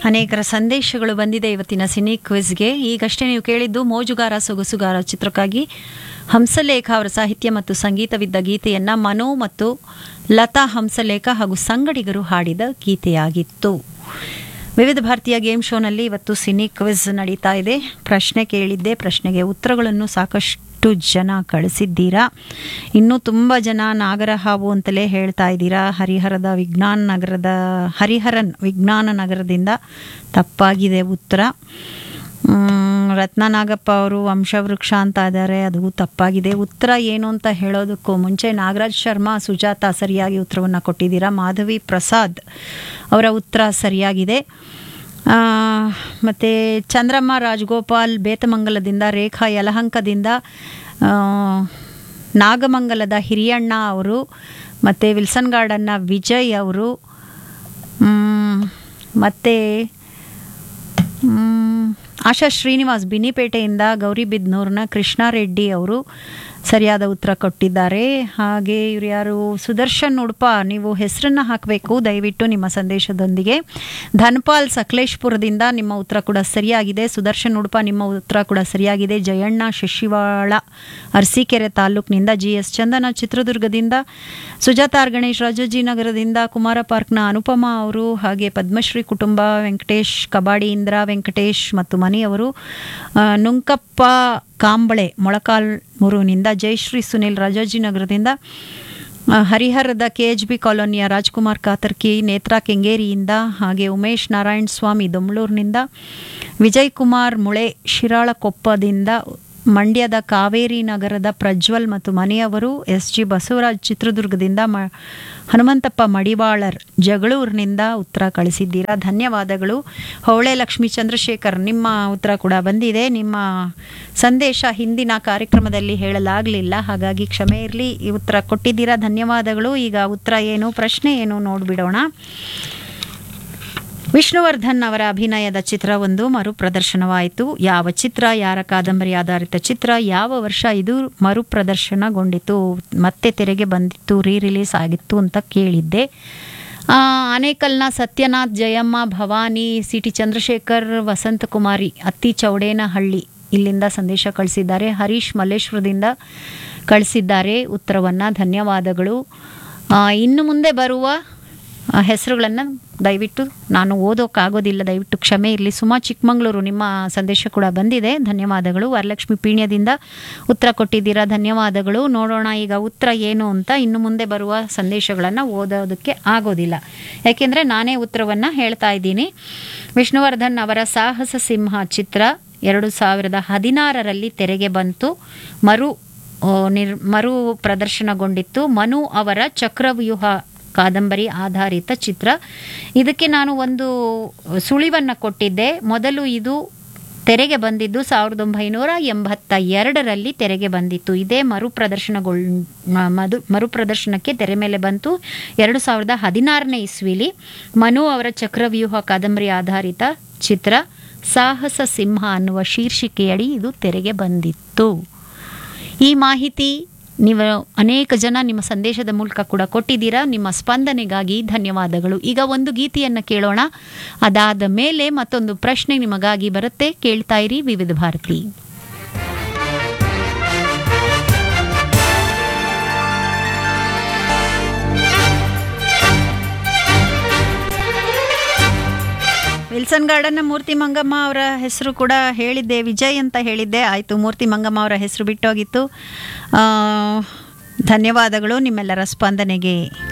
ಅನೇಕರ ಸಂದೇಶಗಳು ಬಂದಿದೆ ಇವತ್ತಿನ ಸಿನಿ ಕ್ವಿಜ್ಗೆ ಈಗಷ್ಟೇ ನೀವು ಕೇಳಿದ್ದು ಮೋಜುಗಾರ ಸೊಗಸುಗಾರ ಚಿತ್ರಕ್ಕಾಗಿ ಹಂಸಲೇಖ ಅವರ ಸಾಹಿತ್ಯ ಮತ್ತು ಸಂಗೀತವಿದ್ದ ಗೀತೆಯನ್ನ ಮನು ಮತ್ತು ಲತಾ ಹಂಸಲೇಖ ಹಾಗೂ ಸಂಗಡಿಗರು ಹಾಡಿದ ಗೀತೆಯಾಗಿತ್ತು ವಿವಿಧ ಭಾರತೀಯ ಗೇಮ್ ಶೋನಲ್ಲಿ ಇವತ್ತು ಸಿನಿ ಕ್ವಿಜ್ ನಡೀತಾ ಇದೆ ಪ್ರಶ್ನೆ ಕೇಳಿದ್ದೆ ಪ್ರಶ್ನೆಗೆ ಉತ್ತರಗಳನ್ನು ಸಾಕಷ್ಟು ಜನ ಕಳಿಸಿದ್ದೀರಾ ಇನ್ನೂ ತುಂಬ ಜನ ನಾಗರಹಾವು ಅಂತಲೇ ಹೇಳ್ತಾ ಇದ್ದೀರಾ ಹರಿಹರದ ವಿಜ್ಞಾನ ನಗರದ ಹರಿಹರನ್ ವಿಜ್ಞಾನ ನಗರದಿಂದ ತಪ್ಪಾಗಿದೆ ಉತ್ತರ ಮ್, ರತ್ನ ನಾಗಪ್ಪ ಅವರು ವಂಶವೃಕ್ಷ ಅಂತ ಇದ್ದಾರೆ ಅದು ತಪ್ಪಾಗಿದೆ ಉತ್ತರ ಏನು ಅಂತ ಹೇಳೋದಕ್ಕೂ ಮುಂಚೆ ನಾಗರಾಜ್ ಶರ್ಮಾ ಸುಜಾತ ಸರಿಯಾಗಿ ಉತ್ತರವನ್ನು ಕೊಟ್ಟಿದ್ದೀರಾ ಮಾಧವಿ ಪ್ರಸಾದ್ ಅವರ ಉತ್ತರ ಸರಿಯಾಗಿದೆ ಆ, ಮತ್ತೆ ಚಂದ್ರಮ್ಮ ರಾಜಗೋಪಾಲ್ ಬೇತಮಂಗಲದಿಂದ ರೇಖಾ ಯಲಹಂಕದಿಂದ ಆ, ನಾಗಮಂಗಲದ ಹಿರಿಯಣ್ಣ ಅವರು ಮತ್ತು ವಿಲ್ಸನ್ ಗಾರ್ಡನ್ನ ವಿಜಯ್ ಅವರು ಮ್, ಮತ್ತೆ ಮ್, ಆಶಾ ಶ್ರೀನಿವಾಸ್ ಬಿನಿಪೇಟೆಯಿಂದ ಗೌರಿಬಿದ್ನೂರ್ನ ಕೃಷ್ಣಾರೆಡ್ಡಿ ಅವರು ಸರಿಯಾದ ಉತ್ತರ ಕೊಟ್ಟಿದ್ದಾರೆ ಹಾಗೆ ಇವ್ರು ಯಾರು ಸುದರ್ಶನ್ ಉಡುಪ ನೀವು ಹೆಸರನ್ನ ಹಾಕಬೇಕು ದಯವಿಟ್ಟು ನಿಮ್ಮ ಸಂದೇಶದೊಂದಿಗೆ ಧನ್ಪಾಲ್ ಸಕಲೇಶ್ಪುರದಿಂದ ನಿಮ್ಮ ಉತ್ತರ ಕೂಡ ಸರಿಯಾಗಿದೆ ಸುದರ್ಶನ್ ಉಡುಪ ನಿಮ್ಮ ಉತ್ತರ ಕೂಡ ಸರಿಯಾಗಿದೆ ಜಯಣ್ಣ ಶಶಿವಾಳ ಅರಸೀಕೆರೆ ತಾಲೂಕಿನಿಂದ ಜಿ ಎಸ್ ಚಂದನ ಚಿತ್ರದುರ್ಗದಿಂದ ಸುಜಾತ ಆರ್ ಗಣೇಶ್ ರಾಜಾಜಿನಗರದಿಂದ ಕುಮಾರ ಪಾರ್ಕ್ನ ಅನುಪಮ ಅವರು ಹಾಗೆ ಪದ್ಮಶ್ರೀ ಕುಟುಂಬ ವೆಂಕಟೇಶ್ ಕಬಾಡಿ ಇಂದ್ರ ವೆಂಕಟೇಶ್ ಮತ್ತು ಮನಿಯವರು ಆ, ನುಂಕಪ್ಪ ಕಾಂಬಳೆ ಮೊಳಕಾಲ್ಮುರುನಿಂದ ಜಯಶ್ರೀ ಸುನಿಲ್ ರಾಜಾಜಿನಗರದಿಂದ ಆ, ಹರಿಹರದ ಕೆ ಎಚ್ ಬಿ ಕಾಲೋನಿಯ ರಾಜ್ಕುಮಾರ್ ಕಾತರ್ಕಿ ನೇತ್ರಾ ಕೆಂಗೇರಿಯಿಂದ ಹಾಗೆ ಉಮೇಶ್ ನಾರಾಯಣ ಸ್ವಾಮಿ ದೊಮ್ಳೂರಿನಿಂದ ವಿಜಯ್ ಕುಮಾರ್ ಮುಳೆ ಶಿರಾಳಕೊಪ್ಪದಿಂದ ಮಂಡ್ಯದ ಕಾವೇರಿ ನಗರದ ಪ್ರಜ್ವಲ್ ಮತ್ತು ಮನೆಯವರು ಎಸ್ ಜಿ ಬಸವರಾಜ್ ಚಿತ್ರದುರ್ಗದಿಂದ ಮ ಹನುಮಂತಪ್ಪ ಮಡಿವಾಳರ್ ಜಗಳೂರಿನಿಂದ ಉತ್ತರ ಕಳಿಸಿದ್ದೀರಾ ಧನ್ಯವಾದಗಳು ಹೊಳೆ ಲಕ್ಷ್ಮೀ ಚಂದ್ರಶೇಖರ್ ನಿಮ್ಮ ಉತ್ತರ ಕೂಡ ಬಂದಿದೆ ನಿಮ್ಮ ಸಂದೇಶ ಹಿಂದಿನ ಕಾರ್ಯಕ್ರಮದಲ್ಲಿ ಹೇಳಲಾಗಲಿಲ್ಲ ಹಾಗಾಗಿ ಕ್ಷಮೆ ಇರಲಿ ಈ ಉತ್ತರ ಕೊಟ್ಟಿದ್ದೀರಾ ಧನ್ಯವಾದಗಳು ಈಗ ಉತ್ತರ ಏನು ಪ್ರಶ್ನೆ ಏನು ನೋಡಿಬಿಡೋಣ ವಿಷ್ಣುವರ್ಧನ್ ಅವರ ಅಭಿನಯದ ಚಿತ್ರ ಒಂದು ಮರುಪ್ರದರ್ಶನವಾಯಿತು ಯಾವ ಚಿತ್ರ ಯಾರ ಕಾದಂಬರಿ ಆಧಾರಿತ ಚಿತ್ರ ಯಾವ ವರ್ಷ ಇದು ಮರುಪ್ರದರ್ಶನಗೊಂಡಿತು ಮತ್ತೆ ತೆರೆಗೆ ಬಂದಿತ್ತು ರೀ ರಿಲೀಸ್ ಆಗಿತ್ತು ಅಂತ ಕೇಳಿದ್ದೆ ಆ, ಆನೇಕಲ್ನ ಸತ್ಯನಾಥ್ ಜಯಮ್ಮ ಭವಾನಿ ಸಿ ಟಿ ಚಂದ್ರಶೇಖರ್ ವಸಂತಕುಮಾರಿ ಅತ್ತಿ ಚೌಡೇನಹಳ್ಳಿ ಇಲ್ಲಿಂದ ಸಂದೇಶ ಕಳಿಸಿದ್ದಾರೆ ಹರೀಶ್ ಮಲ್ಲೇಶ್ವರದಿಂದ ಕಳಿಸಿದ್ದಾರೆ ಉತ್ತರವನ್ನು ಧನ್ಯವಾದಗಳು ಆ, ಇನ್ನು ಮುಂದೆ ಬರುವ ಹೆಸರುಗಳನ್ನು ದಯವಿಟ್ಟು ನಾನು ಓದೋಕ್ಕಾಗೋದಿಲ್ಲ ದಯವಿಟ್ಟು ಕ್ಷಮೆ ಇರಲಿ ಸುಮಾ ಚಿಕ್ಕಮಂಗ್ಳೂರು ನಿಮ್ಮ ಸಂದೇಶ ಕೂಡ ಬಂದಿದೆ ಧನ್ಯವಾದಗಳು ವರಲಕ್ಷ್ಮಿ ಪೀಣ್ಯದಿಂದ ಉತ್ತರ ಕೊಟ್ಟಿದ್ದೀರಾ ಧನ್ಯವಾದಗಳು ನೋಡೋಣ ಈಗ ಉತ್ತರ ಏನು ಅಂತ ಇನ್ನು ಮುಂದೆ ಬರುವ ಸಂದೇಶಗಳನ್ನು ಓದೋದಕ್ಕೆ ಆಗೋದಿಲ್ಲ ಯಾಕೆಂದರೆ ನಾನೇ ಉತ್ತರವನ್ನು ಹೇಳ್ತಾ ಇದ್ದೀನಿ ವಿಷ್ಣುವರ್ಧನ್ ಅವರ ಸಾಹಸ ಸಿಂಹ ಚಿತ್ರ ಎರಡು ಸಾವಿರದ ಹದಿನಾರರಲ್ಲಿ ತೆರೆಗೆ ಬಂತು ಮರು ಆ, ನಿರ್ ಮರು ಪ್ರದರ್ಶನಗೊಂಡಿತ್ತು ಮನು ಅವರ ಚಕ್ರವ್ಯೂಹ ಕಾದಂಬರಿ ಆಧಾರಿತ ಚಿತ್ರ ಇದಕ್ಕೆ ನಾನು ಒಂದು ಸುಳಿವನ್ನು ಕೊಟ್ಟಿದ್ದೆ ಮೊದಲು ಇದು ತೆರೆಗೆ ಬಂದಿದ್ದು ಸಾವಿರದ ಒಂಬೈನೂರ ಎಂಬತ್ತ ಎರಡರಲ್ಲಿ ತೆರೆಗೆ ಬಂದಿತ್ತು ಇದೇ ಮರುಪ್ರದರ್ಶನಗೊಳ್ ಮ- ಮದು ಮರುಪ್ರದರ್ಶನಕ್ಕೆ ತೆರೆ ಮೇಲೆ ಬಂತು ಎರಡು ಸಾವಿರದ ಹದಿನಾರನೇ ಇಸ್ವಿಲಿ ಮನು ಅವರ ಚಕ್ರವ್ಯೂಹ ಕಾದಂಬರಿ ಆಧಾರಿತ ಚಿತ್ರ ಸಾಹಸ ಸಿಂಹ ಅನ್ನುವ ಶೀರ್ಷಿಕೆಯಡಿ ಇದು ತೆರೆಗೆ ಬಂದಿತ್ತು ಈ ಮಾಹಿತಿ ನೀವು ಅನೇಕ ಜನ ನಿಮ್ಮ ಸಂದೇಶದ ಮೂಲಕ ಕೂಡ ಕೊಟ್ಟಿದ್ದೀರಾ ನಿಮ್ಮ ಸ್ಪಂದನೆಗಾಗಿ ಧನ್ಯವಾದಗಳು ಈಗ ಒಂದು ಗೀತೆಯನ್ನು ಕೇಳೋಣ ಅದಾದ ಮೇಲೆ ಮತ್ತೊಂದು ಪ್ರಶ್ನೆ ನಿಮಗಾಗಿ ಬರುತ್ತೆ ಕೇಳ್ತಾ ಇರಿ ವಿವಿಧ ಭಾರತಿ ವಿಲ್ಸನ್ ಗಾರ್ಡನ್ನ ಮೂರ್ತಿ ಮಂಗಮ್ಮ ಅವರ ಹೆಸರು ಕೂಡ ಹೇಳಿದ್ದೆ ವಿಜಯ್ ಅಂತ ಹೇಳಿದ್ದೆ ಆಯಿತು ಮೂರ್ತಿ ಮಂಗಮ್ಮ ಅವರ ಹೆಸರು ಬಿಟ್ಟೋಗಿತ್ತು ಆ, ಧನ್ಯವಾದಗಳು ನಿಮ್ಮೆಲ್ಲರ ಸ್ಪಂದನೆಗೆ